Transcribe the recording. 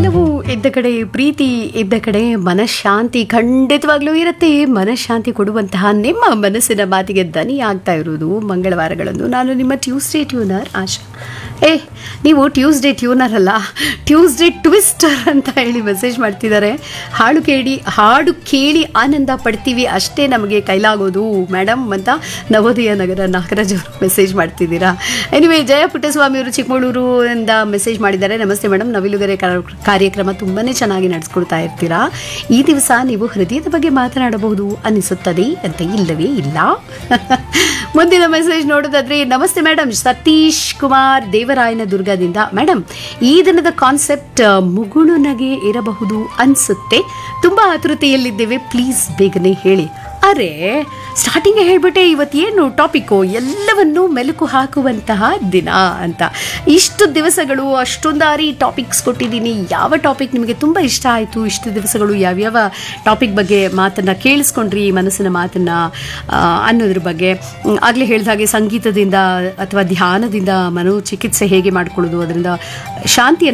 ಒಲವು ಇದ್ದ ಕಡೆ ಪ್ರೀತಿ ಇದ್ದ ಕಡೆ ಮನಃಶಾಂತಿ ಖಂಡಿತವಾಗ್ಲೂ ಇರುತ್ತೆ ಮನಃಶಾಂತಿ ಕೊಡುವಂತಹ ನಿಮ್ಮ ಮನಸ್ಸಿನ ಮಾತಿಗೆ ದನಿ ಆಗ್ತಾ ಇರುವುದು ಮಂಗಳವಾರಗಳಂದು ನಾನು ನಿಮ್ಮ ಟ್ಯೂಸ್ಡೇ ಟ್ಯೂನರ್ ಆಶಾ ಏ ನೀವು ಟ್ಯೂಸ್ಡೇ ಟ್ಯೂನರ್ ಅಲ್ಲ ಟ್ಯೂಸ್ಡೇ ಟ್ವಿಸ್ಟರ್ ಅಂತ ಹೇಳಿ ಮೆಸೇಜ್ ಮಾಡ್ತಿದ್ದಾರೆ ಹಾಡು ಕೇಳಿ ಹಾಡು ಕೇಳಿ ಆನಂದ ಪಡ್ತೀವಿ ಅಷ್ಟೇ ನಮಗೆ ಕೈಲಾಗೋದು ಮೇಡಮ್ ಅಂತ ನವೋದಯ ನಗರ ನಾಗರಾಜ್ ಅವರು ಮೆಸೇಜ್ ಮಾಡ್ತಿದ್ದೀರಾ ಎನಿವೆ ಜಯ ಪುಟ್ಟಸ್ವಾಮಿ ಅವರು ಚಿಕ್ಕಮಗಳೂರು ಇಂದ ಮೆಸೇಜ್ ಮಾಡಿದ್ದಾರೆ ನಮಸ್ತೆ ಮೇಡಮ್ ನವಿಲುಗರೆ ಕಾ- ಕಾರ್ಯಕ್ರಮ ತುಂಬಾ ಚೆನ್ನಾಗಿ ನಡೆಸ್ಕೊಡ್ತಾ ಇರ್ತೀರಾ ಈ ದಿವಸ ನೀವು ಹೃದಯದ ಬಗ್ಗೆ ಮಾತನಾಡಬಹುದು ಅನಿಸುತ್ತದೆ ಅಂತ ಇಲ್ಲವೇ ಇಲ್ಲ ಮುಂದಿನ ಮೆಸೇಜ್ ನೋಡೋದಾದ್ರೆ ನಮಸ್ತೆ ಮೇಡಮ್ ಸತೀಶ್ ಕುಮಾರ್ ದೇವರಾಯನ ದುರ್ಗದಿಂದ ಮೇಡಮ್ ಈ ದಿನದ ಕಾನ್ಸೆಪ್ಟ್ ಮುಗುಳು ನಗೆ ಇರಬಹುದು ಅನ್ಸುತ್ತೆ ತುಂಬಾ ಆತುರತೆಯಲ್ಲಿದ್ದೇವೆ ಪ್ಲೀಸ್ ಬೇಗನೆ ಹೇಳಿ ಅರೆ ಸ್ಟಾರ್ಟಿಂಗ್ ಹೇಳ್ಬಿಟ್ಟೆ ಇವತ್ತೇನು ಟಾಪಿಕ್ಕು ಎಲ್ಲವನ್ನೂ ಮೆಲುಕು ಹಾಕುವಂತಹ ದಿನ ಅಂತ ಇಷ್ಟು ದಿವಸಗಳು ಅಷ್ಟೊಂದಾರಿ ಟಾಪಿಕ್ಸ್ ಕೊಟ್ಟಿದ್ದೀನಿ ಯಾವ ಟಾಪಿಕ್ ನಿಮಗೆ ತುಂಬ ಇಷ್ಟ ಆಯಿತು ಇಷ್ಟು ದಿವಸಗಳು ಯಾವ್ಯಾವ ಟಾಪಿಕ್ ಬಗ್ಗೆ ಮಾತನ್ನು ಕೇಳಿಸ್ಕೊಂಡ್ರಿ ಮನಸ್ಸಿನ ಮಾತನ್ನು ಅನ್ನೋದ್ರ ಬಗ್ಗೆ ಆಗಲೇ ಹೇಳಿದ ಹಾಗೆ ಸಂಗೀತದಿಂದ ಅಥವಾ ಧ್ಯಾನದಿಂದ ಮನೋಚಿಕಿತ್ಸೆ ಹೇಗೆ ಮಾಡ್ಕೊಳ್ಳೋದು ಅದರಿಂದ ಶಾಂತಿಯನ್ನು